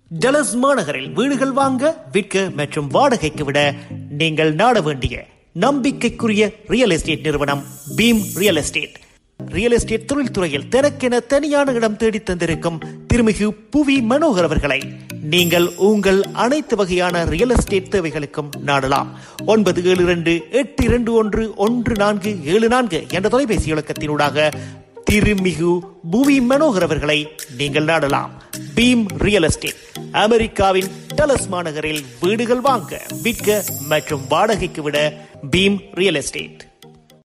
டலஸ் மாநகரில் வீடுகள் வாங்க விற்க மற்றும் வாடகைக்கு விட நீங்கள் நாட வேண்டிய நம்பிக்கைக்குரிய ரியல் எஸ்டேட் நிறுவனம் Bheem real estate real estate தொழில்துறையில் தனக்கென தனியான இடம் தேடி தந்திருக்கும் திருமிகு புவி மனோகர் அவர்களை நீங்கள் உங்கள் அனைத்து வகையான ரியல் எஸ்டேட் தேவைகளுக்கும் நாடலாம் ஒன்பது ஏழு இரண்டு எட்டு இரண்டு ஒன்று ஒன்று நான்கு ஏழு நான்கு என்ற தொலைபேசி இலக்கத்தினூடாக திருமிகு புவி மனோகர் அவர்களை நீங்கள் நாடலாம் பீம் ரியல் எஸ்டேட் அமெரிக்காவின் டலஸ் மாநகரில் வீடுகள் வாங்க விற்க மற்றும் வாடகைக்கு விட பீம் ரியல் எஸ்டேட்